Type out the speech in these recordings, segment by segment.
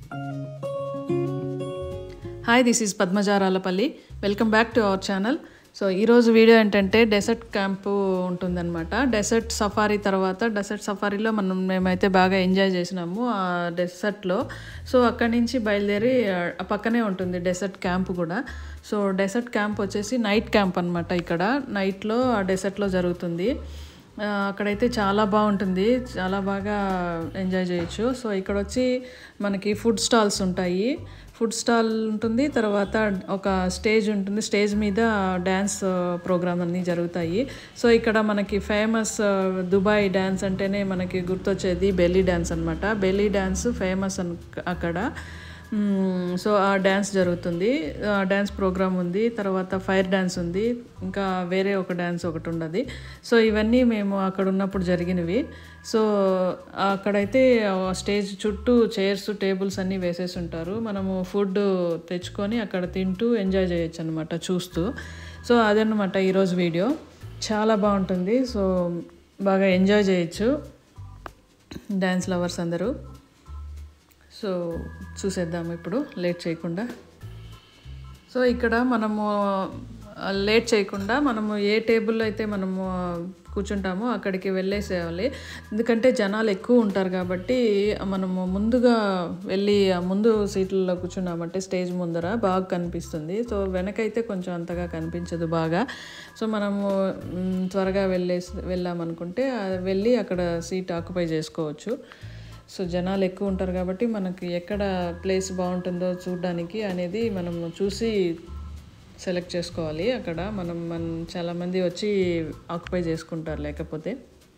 hi this is Padmaja Ralapalli welcome back to our channel so ఈరోజు video ఏంటంటే desert camp ఉంటుందన్నమాట desert safari తర్వాత desert సఫారీలో మనం మేమైతే బాగా ఎంజాయ్ చేసినాము ఆ డెసర్ట్లో సో అక్కడి నుంచి బయలుదేరి ఆ పక్కనే ఉంటుంది డెసర్ట్ క్యాంప్ కూడా సో డెసర్ట్ క్యాంప్ వచ్చేసి నైట్ క్యాంప్ అనమాట ఇక్కడ నైట్లో ఆ డెసర్ట్లో జరుగుతుంది ఆ, అక్కడైతే చాలా బాగుంటుంది చాలా బాగా ఎంజాయ్ చేయొచ్చు సో ఇక్కడ వచ్చి మనకి ఫుడ్ స్టాల్స్ ఉంటాయి ఫుడ్ స్టాల్ ఉంటుంది తర్వాత ఒక స్టేజ్ ఉంటుంది స్టేజ్ మీద డ్యాన్స్ ప్రోగ్రామ్ అన్నీ జరుగుతాయి సో ఇక్కడ మనకి ఫేమస్ దుబాయ్ డ్యాన్స్ అంటేనే మనకి గుర్తొచ్చేది బెల్లీ డ్యాన్స్ అనమాట బెల్లీ డ్యాన్స్ ఫేమస్ అన్ అక్కడ మ్మ్, సో ఆ డ్యాన్స్ జరుగుతుంది ఆ డ్యాన్స్ ప్రోగ్రామ్ ఉంది తర్వాత ఫైర్ డ్యాన్స్ ఉంది ఇంకా వేరే ఒక డ్యాన్స్ ఒకటి ఉన్నది సో ఇవన్నీ మేము అక్కడ ఉన్నప్పుడు జరిగినవి సో అక్కడైతే ఆ స్టేజ్ చుట్టూ చైర్స్ టేబుల్స్ అన్నీ వేసేసి ఉంటారు మనము ఫుడ్ తెచ్చుకొని అక్కడ తింటూ ఎంజాయ్ చేయొచ్చు అనమాట చూస్తూ సో అదనమాట ఈరోజు వీడియో చాలా బాగుంటుంది సో బాగా ఎంజాయ్ చేయొచ్చు డ్యాన్స్ లవర్స్ అందరూ సో చూసేద్దాం ఇప్పుడు లేట్ చేయకుండా సో ఇక్కడ మనము ఆ, లేట్ చేయకుండా మనము ఏ టేబుల్లో అయితే మనము కూర్చుంటామో అక్కడికి వెళ్ళేసేయాలి ఎందుకంటే జనాలు ఎక్కువ ఉంటారు కాబట్టి మనము ముందుగా వెళ్ళి ఆ ముందు సీట్లలో కూర్చున్నామంటే స్టేజ్ ముందర బాగా కనిపిస్తుంది సో వెనకైతే కొంచెం అంతగా కనిపించదు బాగా సో మనము మ్, త్వరగా వెళ్ళేసి వెళ్ళామనుకుంటే ఆ, వెళ్ళి అక్కడ సీట్ ఆక్యుపై చేసుకోవచ్చు సో జనాలు ఎక్కువ ఉంటారు కాబట్టి మనకి ఎక్కడ ప్లేస్ బాగుంటుందో చూడడానికి అనేది మనం చూసి సెలెక్ట్ చేసుకోవాలి అక్కడ మనం మన చాలామంది వచ్చి ఆక్యుపై చేసుకుంటారు లేకపోతే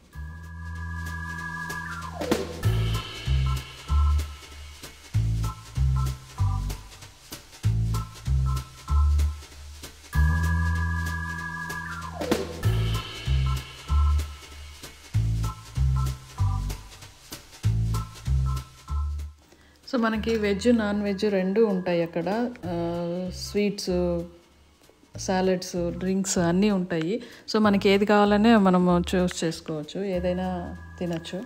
సో మనకి వెజ్ నాన్ వెజ్ రెండు ఉంటాయి అక్కడ స్వీట్స్ సాలెడ్స్ డ్రింక్స్ అన్నీ ఉంటాయి సో మనకి ఏది కావాలనే మనము చూస్ చేసుకోవచ్చు ఏదైనా తినచ్చు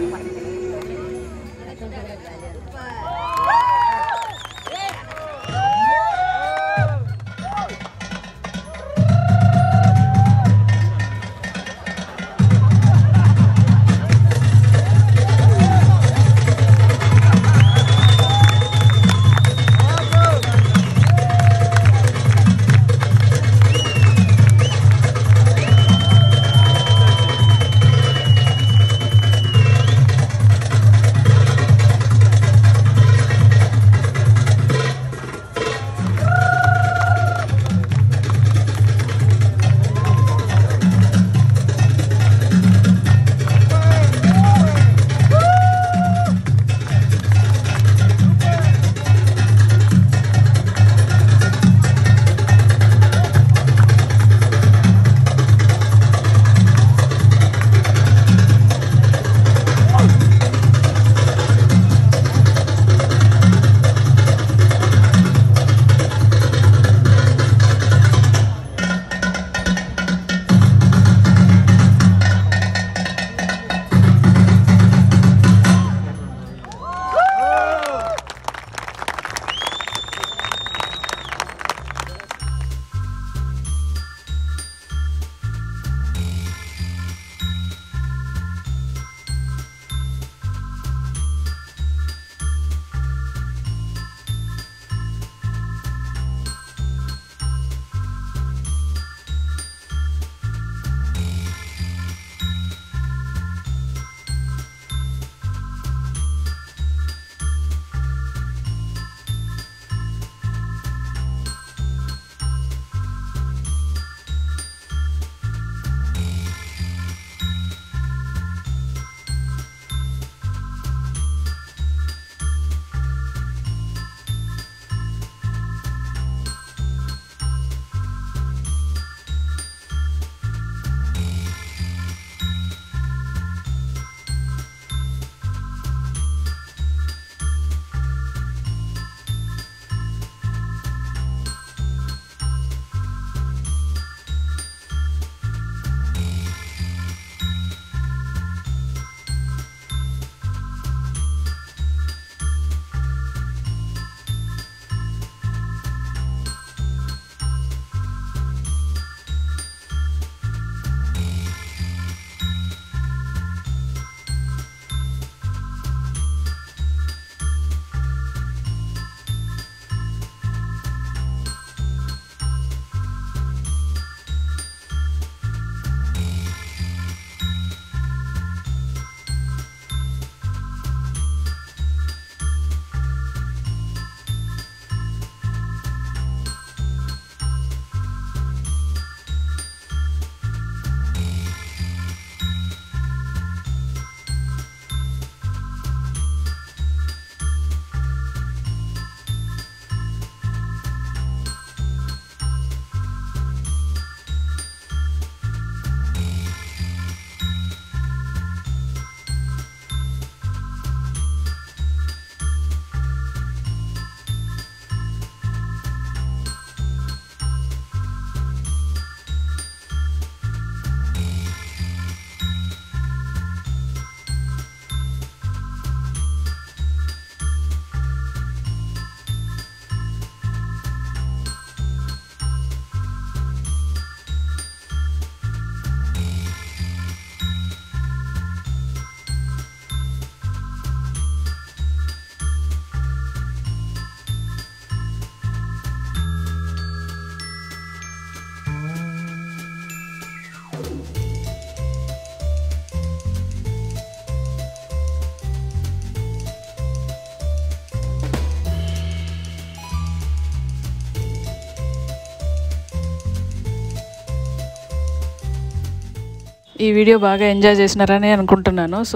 ఈ వీడియో బాగా ఎంజాయ్ చేసినారని అనుకుంటున్నాను సో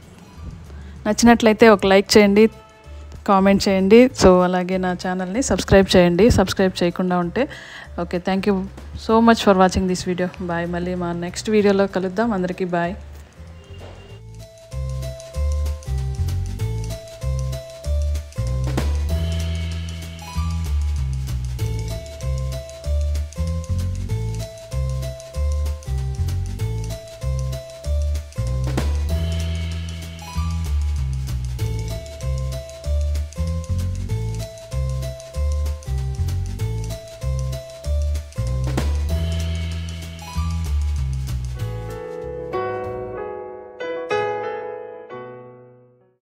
నచ్చినట్లయితే ఒక లైక్ చేయండి కామెంట్ చేయండి సో అలాగే నా ఛానల్ని సబ్స్క్రైబ్ చేయండి సబ్స్క్రైబ్ చేయకుండా ఉంటే okay thank you so much for watching this video bye మళ్ళీ మా నెక్స్ట్ వీడియోలో కలుద్దాం అందరికీ బాయ్